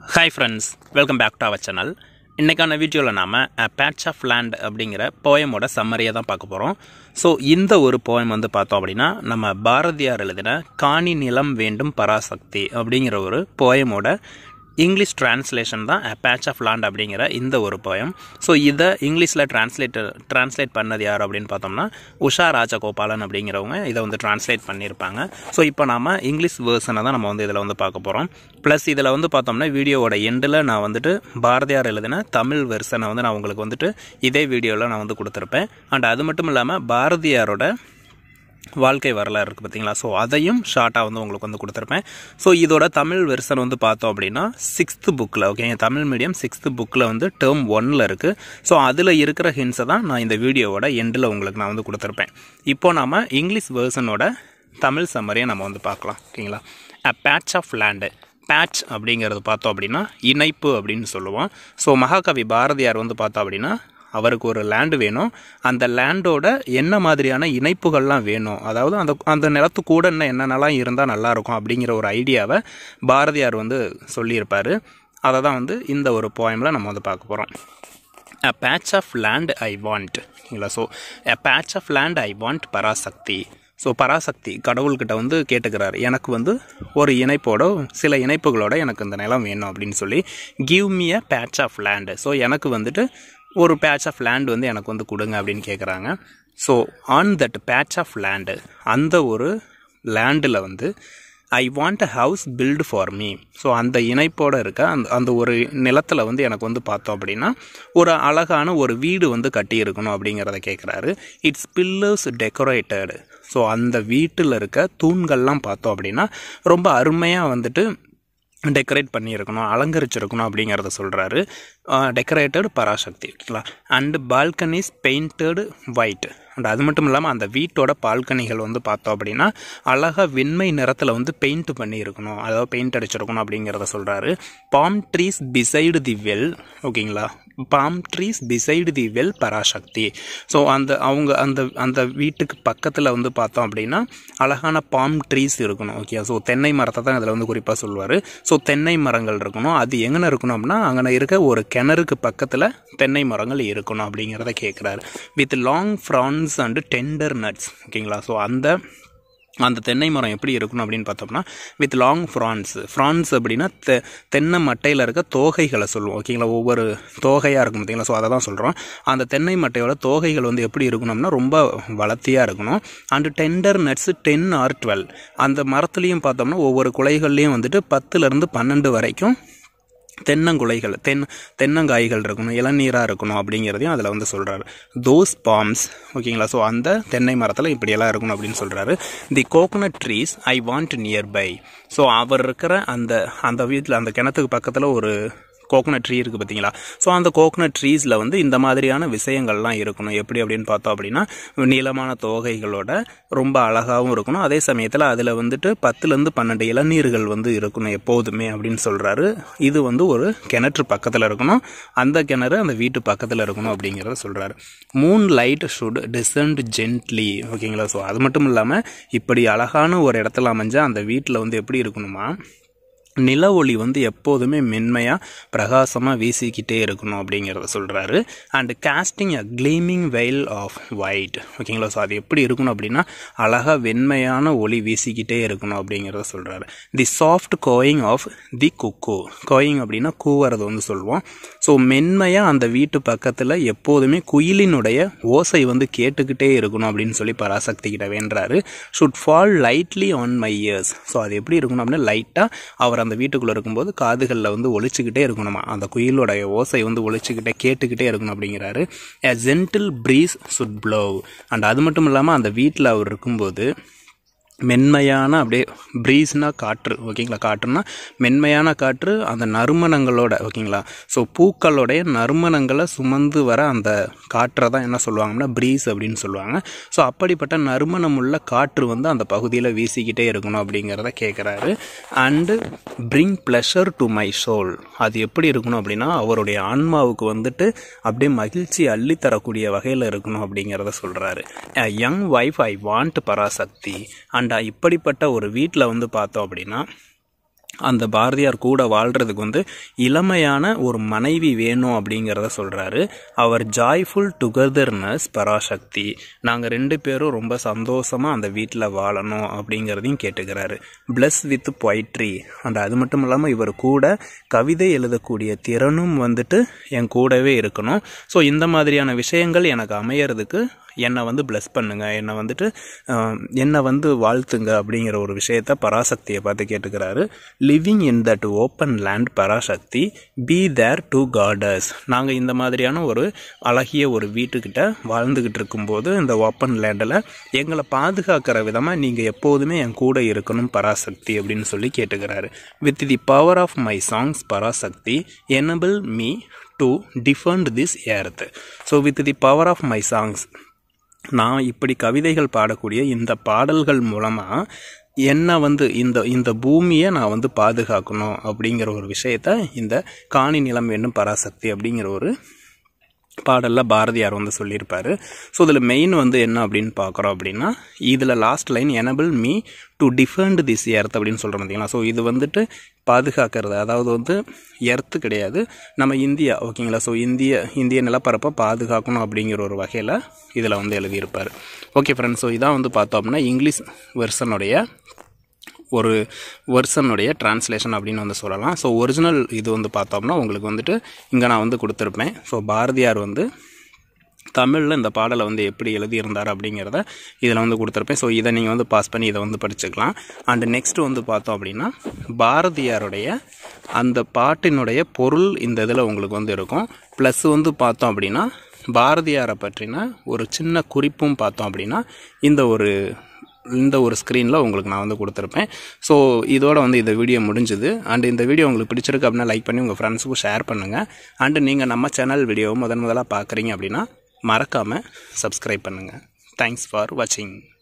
hi friends welcome back to our channel இன்றைக்கான வீடியோவில் நாம் பேட்ச் ஆஃப் லேண்ட் அப்படிங்கிற போயமோட சம்மரியை தான் பார்க்க போகிறோம் ஸோ இந்த ஒரு போயம் வந்து பார்த்தோம் அப்படின்னா நம்ம பாரதியார் எழுதின காணி நிலம் வேண்டும் பராசக்தி அப்படிங்கிற ஒரு போயமோட இங்கிலீஷ் டிரான்ஸ்லேஷன் தான் பேட்ச் ஆஃப் லேண்ட் அப்படிங்கிற இந்த ஒரு போயம் ஸோ இதை இங்கிலீஷில் டிரான்ஸ்லேட் டிரான்ஸ்லேட் பண்ணது யார் அப்படின்னு பார்த்தோம்னா உஷா ராஜகோபாலன் அப்படிங்கிறவங்க இதை வந்து டிரான்ஸ்லேட் பண்ணியிருப்பாங்க ஸோ இப்போ நாம இங்கிலீஷ் வேர்ஷனை தான் நம்ம வந்து இதில் வந்து பார்க்க போகிறோம் ப்ளஸ் இதில் வந்து பார்த்தோம்னா வீடியோவோட எண்டில் நான் வந்துட்டு பாரதியார் எழுதின தமிழ் வெர்ஷனை வந்து நான் உங்களுக்கு வந்துட்டு இதே வீடியோவில் நான் வந்து கொடுத்துருப்பேன் அண்ட் அது மட்டும் இல்லாமல் பாரதியாரோட வாழ்க்கை வரலாறு இருக்குது பார்த்தீங்களா ஸோ அதையும் ஷார்ட்டாக வந்து உங்களுக்கு வந்து கொடுத்துருப்பேன் ஸோ இதோட தமிழ் வெர்ஷன் வந்து பார்த்தோம் அப்படின்னா சிக்ஸ்த்து புக்கில் ஓகேங்க தமிழ் மீடியம் சிக்ஸ்த்து புக்கில் வந்து டேர்ம் ஒன்னில் இருக்குது ஸோ அதில் இருக்கிற ஹின்ஸை தான் நான் இந்த வீடியோவோட எண்டில் உங்களுக்கு நான் வந்து கொடுத்துருப்பேன் இப்போ நாம் இங்கிலீஷ் வெர்ஷனோட தமிழ் சம்மரியை நம்ம வந்து பார்க்கலாம் ஓகேங்களா uh patch of land patch அப்படிங்கிறது பார்த்தோம் அப்படின்னா இணைப்பு அப்படின்னு சொல்லுவோம் ஸோ மகாகவி பாரதியார் வந்து பார்த்தோம் அப்படின்னா அவருக்கு ஒரு லேண்டு வேணும் அந்த லேண்டோட என்ன மாதிரியான இணைப்புகள்லாம் வேணும் அதாவது அந்த அந்த நிலத்து கூட இன்னும் என்னென்னலாம் இருந்தால் நல்லாயிருக்கும் அப்படிங்கிற ஒரு ஐடியாவை பாரதியார் வந்து சொல்லியிருப்பார் அதை தான் வந்து இந்த ஒரு போயமில் நம்ம வந்து பார்க்க போகிறோம் uh patch of land I want ஓகேங்களா so uh patch of land I want Parasakthi so Parasakthi கடவுள்கிட்ட வந்து கேட்டுக்கிறாரு எனக்கு வந்து ஒரு இணைப்போட சில இணைப்புகளோட எனக்கு இந்த நிலம் வேணும் அப்படின்னு சொல்லி give me uh patch of land so எனக்கு வந்துட்டு ஒரு பேட்ச் ஆஃப் லேண்ட் வந்து எனக்கு வந்து கொடுங்க அப்படின்னு கேட்குறாங்க so on that patch of land அந்த ஒரு லேண்டில் வந்து I want a house build for me so அந்த இணைப்போடு இருக்க அந்த அந்த ஒரு நிலத்தில் வந்து எனக்கு வந்து பார்த்தோம் அப்படின்னா ஒரு அழகான ஒரு வீடு வந்து கட்டி இருக்கணும் அப்படிங்கிறத கேட்குறாரு இட்ஸ் பில்லர்ஸ் டெக்கரேட்டடு ஸோ அந்த வீட்டில் இருக்க தூண்கள்லாம் பார்த்தோம் அப்படின்னா ரொம்ப அருமையாக வந்துட்டு டெக்கரேட் பண்ணியிருக்கணும் அலங்கரிச்சிருக்கணும் அப்படிங்கிறத சொல்கிறாரு டெக்கரேட்டட் பராசக்தி ஓகேங்களா and balconies painted white and அது மட்டும் இல்லாமல் அந்த வீட்டோட பால்கனிகள் வந்து பார்த்தோம் அப்படின்னா அழகாக வெண்மை நிறத்தில் வந்து பெயிண்ட் பண்ணியிருக்கணும் அதாவது பெயிண்ட் அடிச்சிருக்கணும் அப்படிங்கிறத சொல்கிறாரு palm trees beside the well ஓகேங்களா palm trees beside the well Parasakthi so அந்த அவங்க அந்த அந்த வீட்டுக்கு பக்கத்தில் வந்து பார்த்தோம் அப்படின்னா அழகான பாம் ட்ரீஸ் இருக்கணும் ஓகே ஸோ தென்னை மரத்தை தான் இதில் வந்து குறிப்பாக சொல்லுவார் ஸோ தென்னை மரங்கள் இருக்கணும் அது எங்கே இருக்கணும் அப்படின்னா அங்கே இருக்க ஒரு கிணறுக்கு பக்கத்தில் தென்னை மரங்கள் இருக்கணும் அப்படிங்கிறத கேட்குறாரு with long fronds and tender nuts ஓகேங்களா ஸோ அந்த அந்த தென்னை மரம் எப்படி இருக்கணும் அப்படின்னு பார்த்தோம்னா வித் லாங் ஃப்ரான்ஸ் ஃப்ரான்ஸ் அப்படின்னா தெ தென்னை மட்டையில் இருக்க தோகைகளை சொல்லுவோம் ஓகேங்களா ஒவ்வொரு தோகையாக இருக்கும் பார்த்தீங்களா ஸோ அதை தான் சொல்கிறோம் அந்த தென்னை மட்டையோட தோகைகள் வந்து எப்படி இருக்கணும்னா ரொம்ப வளர்த்தியாக இருக்கணும் and tender nuts ten or twelve அந்த மரத்துலேயும் பார்த்தோம்னா ஒவ்வொரு குலைகள்லேயும் வந்துட்டு பத்துலேருந்து பன்னெண்டு வரைக்கும் தென்னங்குலைகள் தென் தென்னங்காய்கள் இருக்கணும் இளநீராக இருக்கணும் அப்படிங்கிறதையும் அதில் வந்து சொல்கிறாரு தோஸ் பாம்ஸ் ஓகேங்களா ஸோ அந்த தென்னை மரத்தில் இப்படியெல்லாம் இருக்கணும் அப்படின்னு சொல்கிறாரு the coconut trees I want nearby so அவர் இருக்கிற அந்த அந்த வீட்டில் அந்த கிணத்துக்கு பக்கத்தில் ஒரு கோகோனட் ட்ரீ இருக்குது பார்த்தீங்களா ஸோ அந்த கோகோனட் ட்ரீஸில் வந்து இந்த மாதிரியான விஷயங்கள்லாம் இருக்கணும் எப்படி அப்படின்னு பார்த்தோம் அப்படின்னா நீளமான தோகைகளோட ரொம்ப அழகாகவும் இருக்கணும் அதே சமயத்தில் அதில் வந்துட்டு பத்துலேருந்து பன்னெண்டு இளநீர்கள் வந்து இருக்கணும் எப்போதுமே அப்படின்னு சொல்கிறாரு இது வந்து ஒரு கிணற்று பக்கத்தில் இருக்கணும் அந்த கிணறு அந்த வீட்டு பக்கத்தில் இருக்கணும் அப்படிங்கிறத சொல்கிறாரு moonlight should descend gently ஓகேங்களா ஸோ அது மட்டும் இல்லாமல் இப்படி அழகான ஒரு இடத்துல அமைஞ்சால் அந்த வீட்டில் வந்து எப்படி இருக்கணுமா நில ஒளி வந்து எப்போதுமே மென்மையாக பிரகாசமாக வீசிக்கிட்டே இருக்கணும் அப்படிங்கிறத சொல்கிறாரு அண்டு காஸ்டிங் அ க்ளீமிங் வெயில் ஆஃப் ஒயிட் ஓகேங்களா ஸோ அது எப்படி இருக்கணும் அப்படின்னா அழகாக வெண்மையான ஒளி வீசிக்கிட்டே இருக்கணும் அப்படிங்கிறத சொல்கிறாரு the soft cooing of the cuckoo cooing அப்படின்னா கூவுறது வந்து சொல்லுவோம் ஸோ மென்மையாக அந்த வீட்டு பக்கத்தில் எப்போதுமே குயிலினுடைய ஓசை வந்து கேட்டுக்கிட்டே இருக்கணும் அப்படின்னு சொல்லி பராசக்தி கிட்ட வேண்டுறாரு should fall lightly on my ears so அது எப்படி இருக்கணும் அப்படின்னா லைட்டாக அவர் அந்த வீட்டுக்குள்ளே இருக்கும்போது காதுகளில் வந்து ஒழிச்சுக்கிட்டே இருக்கணுமா அந்த குயிலோடைய ஓசை வந்து ஒழிச்சுக்கிட்டே கேட்டுக்கிட்டே இருக்கணும் அப்படிங்கிறாரு a gentle breeze should blow and அது மட்டும் இல்லாமல் அந்த வீட்டில் அவர் இருக்கும்போது மென்மையான அப்படியே ப்ரீஸ்னா காற்று ஓகேங்களா காற்றுனா மென்மையான காற்று அந்த நறுமணங்களோட ஓகேங்களா ஸோ பூக்களோடைய நறுமணங்களை சுமந்து வர அந்த காற்றை தான் என்ன சொல்லுவாங்கன்னா ப்ரீஸ் அப்படின்னு சொல்லுவாங்க ஸோ அப்படிப்பட்ட நறுமணம் உள்ள காற்று வந்து அந்த பகுதியில் வீசிக்கிட்டே இருக்கணும் அப்படிங்கிறத கேட்குறாரு and bring pleasure to my soul அது எப்படி இருக்கணும் அப்படின்னா அவருடைய ஆன்மாவுக்கு வந்துட்டு அப்படியே மகிழ்ச்சி அள்ளித்தரக்கூடிய வகையில் இருக்கணும் அப்படிங்கிறத சொல்கிறாரு young wife I want Parasakthi and இப்படிப்பட்ட ஒரு வீட்டில் வந்து பார்த்தோம் அப்படின்னா அந்த பாரதியார் கூட வாழ்கிறதுக்கு வந்து இளமையான ஒரு மனைவி வேணும் அப்படிங்கிறத சொல்கிறாரு அவர் ஜாய்ஃபுல் டுகெதர்னஸ் பராசக்தி நாங்கள் ரெண்டு பேரும் ரொம்ப சந்தோஷமாக அந்த வீட்டில் வாழணும் அப்படிங்கிறதையும் கேட்டுக்கிறாரு பிளஸ் வித் பொய்ட்ரி அந்த அது மட்டும் இல்லாமல் இவர் கூட கவிதை எழுதக்கூடிய திறனும் வந்துட்டு என் கூடவே இருக்கணும் ஸோ இந்த மாதிரியான விஷயங்கள் எனக்கு அமையறதுக்கு என்னை வந்து பிளஸ் பண்ணுங்க என்னை வந்துட்டு அஹ், என்னை வந்து வாழ்த்துங்க அப்படிங்கிற ஒரு விஷயத்த பராசக்தியை பார்த்து கேட்டுக்கிறாரு living in that open land Parasakthi be there to gods நாங்கள் இந்த மாதிரியான ஒரு அழகிய ஒரு வீட்டுக்கிட்ட வாழ்ந்துக்கிட்டு இருக்கும்போது இந்த ஓப்பன் லேண்டில் எங்களை பாதுகாக்கிற விதமாக நீங்கள் எப்போதுமே என் கூட இருக்கணும் பராசக்தி அப்படின்னு சொல்லி கேட்டுக்கிறாரு with the power of my songs Parasakthi enable me to defend this earth so with the power of my songs நான் இப்படி கவிதைகள் பாடக்கூடிய இந்த பாடல்கள் மூலமாக என்னை வந்து இந்த இந்த பூமியை நான் வந்து பாதுகாக்கணும் அப்படிங்கிற ஒரு விஷயத்த இந்த காணி நிலம் என்னும் பராசக்தி அப்படிங்கிற ஒரு பாடலில் பாரதியார் வந்து சொல்லியிருப்பாரு ஸோ இதில் மெயின் வந்து என்ன அப்படின்னு பார்க்குறோம் அப்படின்னா இதில் last line enable me to defend this earth அப்படின்னு சொல்கிறோம் பார்த்தீங்களா ஸோ இது வந்துட்டு பாதுகாக்கிறது அதாவது வந்து எர்த்து கிடையாது நம்ம இந்தியா ஓகேங்களா ஸோ இந்திய இந்திய நிலப்பரப்பை பாதுகாக்கணும் அப்படிங்கிற ஒரு வகையில் இதில் வந்து எழுதியிருப்பார் ஓகே ஃப்ரெண்ட்ஸ் ஸோ இதான் வந்து பார்த்தோம் அப்படின்னா இங்கிலீஷ் வெர்ஷனுடைய ஒரு வெர்ஷனுடைய டிரான்ஸ்லேஷன் அப்படின்னு வந்து சொல்லலாம் ஸோ ஒரிஜினல் இது வந்து பார்த்தோம்னா உங்களுக்கு வந்துட்டு இங்கே நான் வந்து கொடுத்துருப்பேன் ஸோ பாரதியார் வந்து தமிழில் இந்த பாடலை வந்து எப்படி எழுதியிருந்தார் அப்படிங்கிறத இதில் வந்து கொடுத்துருப்பேன் ஸோ இதை நீங்கள் வந்து பாஸ் பண்ணி இதை வந்து படிச்சுக்கலாம் அண்டு நெக்ஸ்ட் வந்து பார்த்தோம் அப்படின்னா பாரதியாருடைய அந்த பாட்டினுடைய பொருள் இந்த இதில் உங்களுக்கு வந்து இருக்கும் ப்ளஸ் வந்து பார்த்தோம் அப்படின்னா பாரதியாரை பற்றின ஒரு சின்ன குறிப்பும் பார்த்தோம் அப்படின்னா இந்த ஒரு இந்த ஒரு ஸ்க்ரீனில் உங்களுக்கு நான் வந்து கொடுத்துருப்பேன் ஸோ இதோட வந்து இந்த வீடியோ முடிஞ்சுது அண்ட் இந்த வீடியோ உங்களுக்கு பிடிச்சிருக்கு அப்படின்னா லைக் பண்ணி உங்கள் ஃப்ரெண்ட்ஸுக்கும் ஷேர் பண்ணுங்கள் அண்டு நீங்கள் நம்ம சேனல் வீடியோவை முதன் முதலாக பார்க்குறீங்க அப்படின்னா மறக்காமல் சப்ஸ்கிரைப் பண்ணுங்கள் தேங்க்ஸ் ஃபார் வாட்சிங்